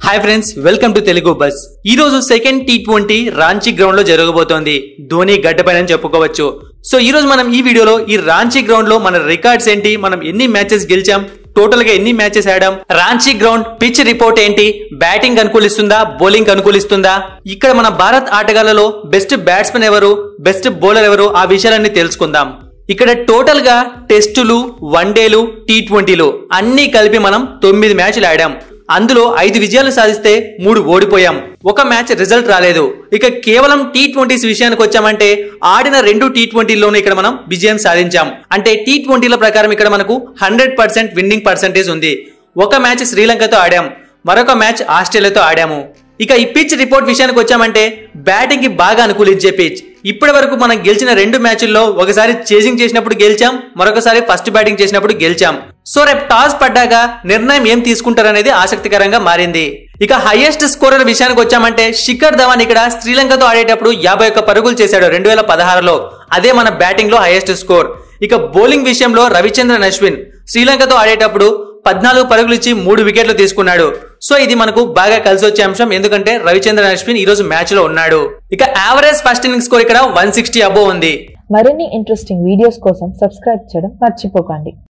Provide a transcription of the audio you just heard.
hi friends welcome to Telugu bus ఈ రోజు second T twenty Ranchi ground లో జరగబోతోంది ధోని గడ్డపైన చెప్పుకోవచ్చు సో ఈ రోజు మనం ఈ వీడియోలో ఈ రాంచీ గ్రౌండ్ లో మన రికార్డ్స్ ఏంటి మనం ఎన్ని మ్యాచెస్ గెలిచాం టోటల్ గా ఎన్ని మ్యాచెస్ ఆడాం రాంచీ గ్రౌండ్ పిచ్ రిపోర్ట్ ఏంటి బ్యాటింగ్ అనుకూలిస్తుందా బౌలింగ్ అనుకూలిస్తుందా ఇక్కడ మన భారత్ ఆటగాళ్లలో బెస్ట్ బ్యాట్స్మెన్ ఎవరు బెస్ట్ బౌలర్ ఎవరు ఆ విషయాలన్నీ తెలుసుకుందాం ఇక్కడ టోటల్ గా టెస్టులు వన్డేలు టీ ట్వంటీలు అన్ని కలిపి మనం తొమ్మిది మ్యాచ్లు ఆడాం అందులో ఐదు విజయాలు సాధిస్తే మూడు ఓడిపోయాం ఒక మ్యాచ్ రిజల్ట్ రాలేదు ఇక కేవలం టీ ట్వంటీస్ విషయానికి వచ్చామంటే ఆడిన రెండు టీ ట్వంటీలోనూ ఇక్కడ మనం విజయం సాధించాం అంటే టీ ట్వంటీల ప్రకారం ఇక్కడ మనకు హండ్రెడ్ పర్సెంట్ విన్నింగ్ పర్సెంటేజ్ ఉంది ఒక మ్యాచ్ శ్రీలంకతో ఆడాం మరొక మ్యాచ్ ఆస్ట్రేలియాతో ఆడాము ఇక ఈ పిచ్ రిపోర్ట్ విషయానికి వచ్చామంటే బ్యాటింగ్ కి బాగా అనుకూలించే పిచ్ ఇప్పటి వరకు మనం గెలిచిన రెండు మ్యాచ్ల్లో ఒకసారి చేసింగ్ చేసినప్పుడు గెలిచాం మరొకసారి ఫస్ట్ బ్యాటింగ్ చేసినప్పుడు గెలిచాం సో రేపు టాస్ పడ్డాక నిర్ణయం ఏం తీసుకుంటారనేది ఆసక్తికరంగా మారింది ఇక హైయెస్ట్ స్కోరర్ విషయానికి వచ్చామంటే శిఖర్ ధవన్ ఇక్కడ శ్రీలంకతో ఆడేటప్పుడు యాభై ఒక్క పరుగులు చేశాడు రెండు వేల పదహారులో అదే మన బ్యాటింగ్ లో హైయెస్ట్ స్కోర్ ఇక బౌలింగ్ విషయంలో రవిచంద్రన్ అశ్విన్ శ్రీలంకతో ఆడేటప్పుడు పద్నాలుగు పరుగులు ఇచ్చి మూడు వికెట్లు తీసుకున్నాడు సో ఇది మనకు బాగా కలిసి వచ్చే అంశం ఎందుకంటే రవిచంద్రన్ అశ్విన్ ఈ రోజు మ్యాచ్ లో ఉన్నాడు ఇక యావరేజ్ ఫస్ట్ ఇన్నింగ్ స్కోర్ ఇక్కడ వన్ సిక్స్టీ అబో ఉంది మరిన్ని ఇంట్రెస్టింగ్ వీడియోస్ కోసం సబ్స్క్రైబ్ చేయడం మర్చిపోకండి